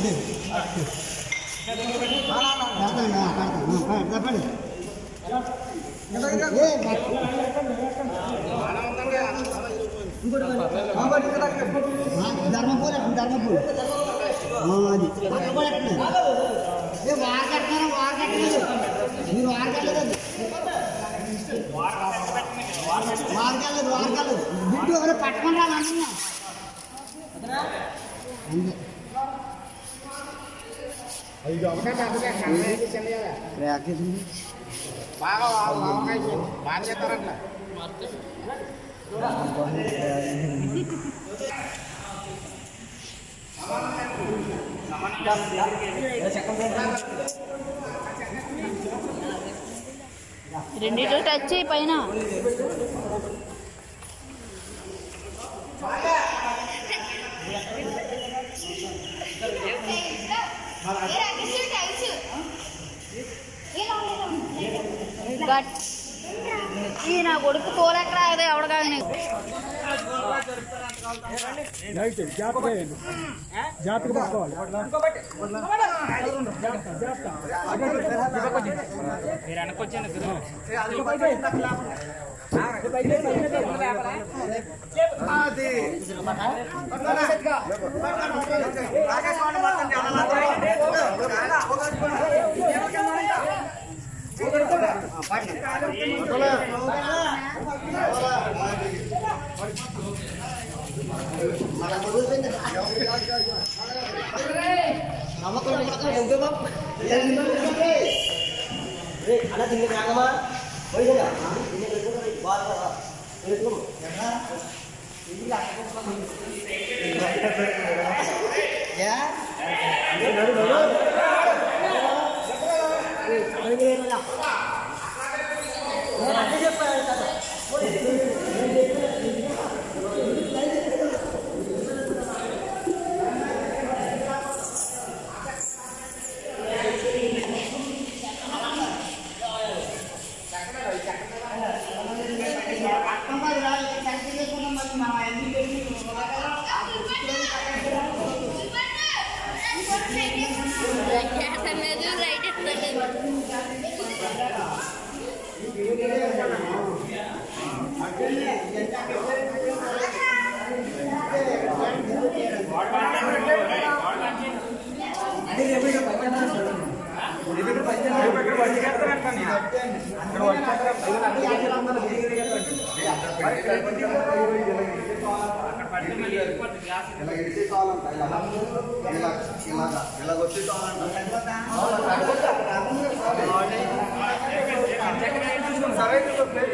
ధర్మపూర్ ధర్మపూర్ అది అక్కడ కూడా ఎక్కలేదు. ఏ వారు కట్టినారా వారు కట్టలేదు మీరు వారు కట్టలేదు అది వారు కట్టలేదు వారు కట్టలేదు గుడ్డు ఎవరు పట్టుకుని రాలంటున్నా అంతే ప్యాకేజింగ్ రెండిట్లో టచ్ చేయి పైన గట్ ఈ నా కొడుకు తోలెక్కడ ఆగదే ఎవడగా నీకు జాగ్రత్తగా పట్టుకోవాలి సరే